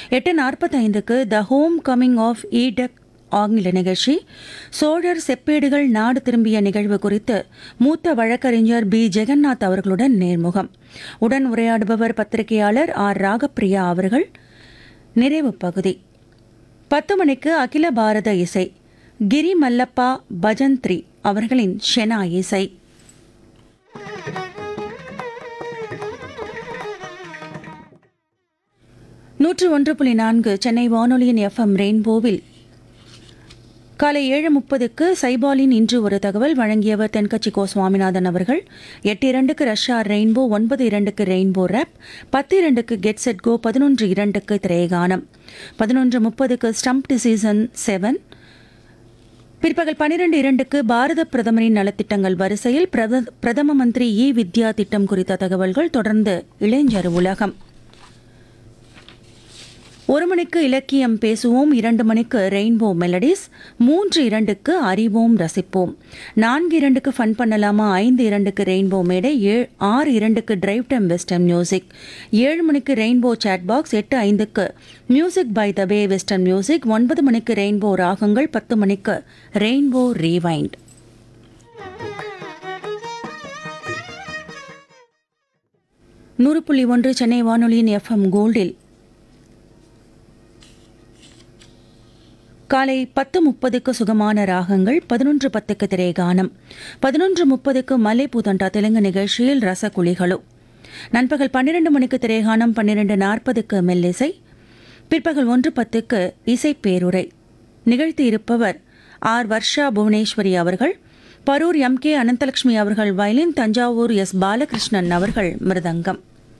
எட்டு நாற்பத்தைந்துக்கு the homecoming of ஈடக் ஆங்கில நிகழ்ச்சி சோழர் செப்பேடுகள் நாடு திரும்பிய நிகழ்வு குறித்து மூத்த வழக்கறிஞர் பி ஜெகநாத் அவர்களுடன் நேர்முகம் உடன் உரையாடுபவர் பத்திரிகையாளர் ஆர் ராகப்பிரியா அவர்கள் நிறைவு பகுதி பத்து மணிக்கு அகில பாரத இசை கிரி மல்லப்பா பஜன்த்ரி அவர்களின் ஷெனா இசை நூற்று ஒன்று புள்ளி நான்கு சென்னை வானொலியின் எஃப்எம் ரெயின்போவில் காலை ஏழு முப்பதுக்கு சைபாலின் இன்று ஒரு தகவல் வழங்கியவர் தென்கட்சி கோ சுவாமிநாதன் அவர்கள் எட்டு இரண்டுக்கு ரஷ்யா ரெயின்போ ஒன்பது இரண்டுக்கு ரெயின்போ ரேப் பத்து இரண்டுக்கு கெட் செட் கோ பதினொன்று இரண்டுக்கு திரையகானம் பதினொன்று முப்பதுக்கு ஸ்டம்ப் சீசன் செவன் பிற்பகல் பனிரெண்டு இரண்டுக்கு பாரத பிரதமரின் நலத்திட்டங்கள் வரிசையில் பிரத- பிரதம மந்திரி இ வித்யா திட்டம் குறித்த தகவல்கள் தொடர்ந்து இளைஞர் உலகம் ஒரு மணிக்கு இலக்கியம் பேசுவோம் இரண்டு மணிக்கு ரெயின்போ மெலடிஸ் மூன்று இரண்டுக்கு அறிவோம் ரசிப்போம் நான்கு இரண்டுக்கு ஃபன் பண்ணலாமா ஐந்து இரண்டுக்கு ரெயின்போ மேடை ஏ- ஆறு இரண்டுக்கு டிரைவ் டைம் வெஸ்டர்ன் மியூசிக் ஏழு மணிக்கு ரெயின்போ சாட் பாக்ஸ் எட்டு ஐந்துக்கு music by the way western music ஒன்பது மணிக்கு ரெயின்போ ராகங்கள் பத்து மணிக்கு ரெயின்போ ரீவைண்ட் நூறு புள்ளி ஒன்று சென்னை வானொலியின் எஃப்எம் கோல்டில் காலை பத்து முப்பதுக்கு சுகமான ராகங்கள் பதினொன்று பத்துக்கு திரைகானம் பதினொன்று முப்பதுக்கு மலை பூதண்டா தெலுங்கு நிகழ்ச்சியில் ரசகுலிகளோ நண்பகல் பன்னிரண்டு மணிக்கு திரைகானம் பன்னிரண்டு நாற்பதுக்கு மெல்லிசை பிற்பகல் ஒன்று பத்துக்கு இசை பேருரை நிகழ்த்தி இருப்பவர் ஆர் வர்ஷா புவனேஸ்வரி அவர்கள் பரூர் எம் கே அனந்தலட்சுமி அவர்கள் வயலின் தஞ்சாவூர் எஸ் பாலகிருஷ்ணன் அவர்கள் மிருதங்கம்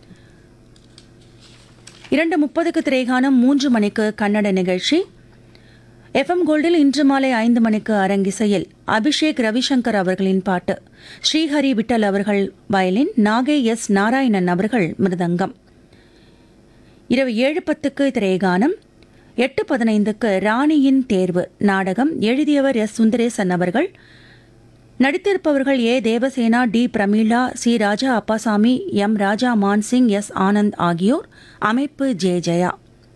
இரண்டு முப்பதுக்கு திரைகானம் மூன்று மணிக்கு கன்னட நிகழ்ச்சி எஃப்எம் கோல்டில் இன்று மாலை ஐந்து மணிக்கு அரங்கிசையில் அபிஷேக் ரவிசங்கர் அவர்களின் பாட்டு ஸ்ரீஹரி விட்டல் அவர்கள் வயலின் நாகை எஸ் நாராயணன் அவர்கள் மிருதங்கம் இரவு ஏழு பத்துக்கு திரைகானம் எட்டு பதினைந்துக்கு ராணியின் தேர்வு நாடகம் எழுதியவர் எஸ் சுந்தரேசன் அவர்கள் நடித்திருப்பவர்கள் A Devasena T Prameela C Raja Appasamy M Raja Mansingh S Anand ஆகியோர் அமைப்பு ஜே ஜெயா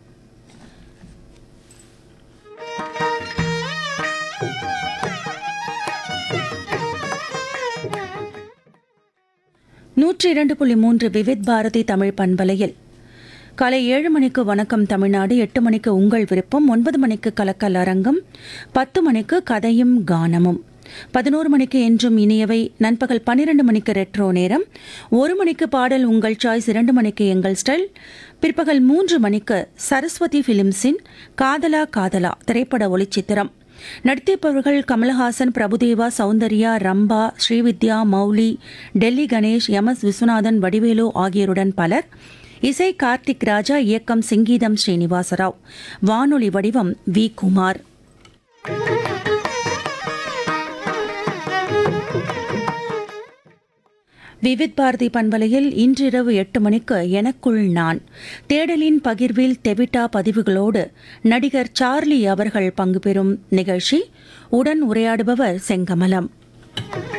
நூற்றி இரண்டு புள்ளி மூன்று விவித் பாரதி தமிழ் பண்பலையில் காலை ஏழு மணிக்கு வணக்கம் தமிழ்நாடு எட்டு மணிக்கு உங்கள் விருப்பம் ஒன்பது மணிக்கு கலக்கல் அரங்கம் பத்து மணிக்கு கதையும் கானமும் பதினோரு மணிக்கு என்றும் இனியவை நண்பகல் பன்னிரண்டு மணிக்கு ரெட்ரோ நேரம் ஒரு மணிக்கு பாடல் உங்கள் சாய்ஸ் இரண்டு மணிக்கு எங்கள் ஸ்டைல் பிற்பகல் மூன்று மணிக்கு சரஸ்வதி பிலிம்ஸின் காதலா காதலா திரைப்பட ஒளிச்சித்திரம் நடித்திருப்பவர்கள் கமலஹாசன் பிரபுதேவா சௌந்தர்யா ரம்பா ஸ்ரீவித்யா மௌலி டெல்லி கணேஷ் எம் எஸ் விஸ்வநாதன் வடிவேலு ஆகியோருடன் பலர் இசை கார்த்திக் ராஜா இயக்கம் சிங்கீதம் ஸ்ரீனிவாசராவ் வானொலி வடிவம் வி குமார் விவித் பாரதி பண்பலையில் இன்றிரவு எட்டு மணிக்கு எனக்குள் நான் தேடலின் பகிர்வில் தெவிட்டா பதிவுகளோடு நடிகர் சார்லி அவர்கள் பங்கு பெறும் நிகழ்ச்சி உடன் உரையாடுபவர் செங்கமலம்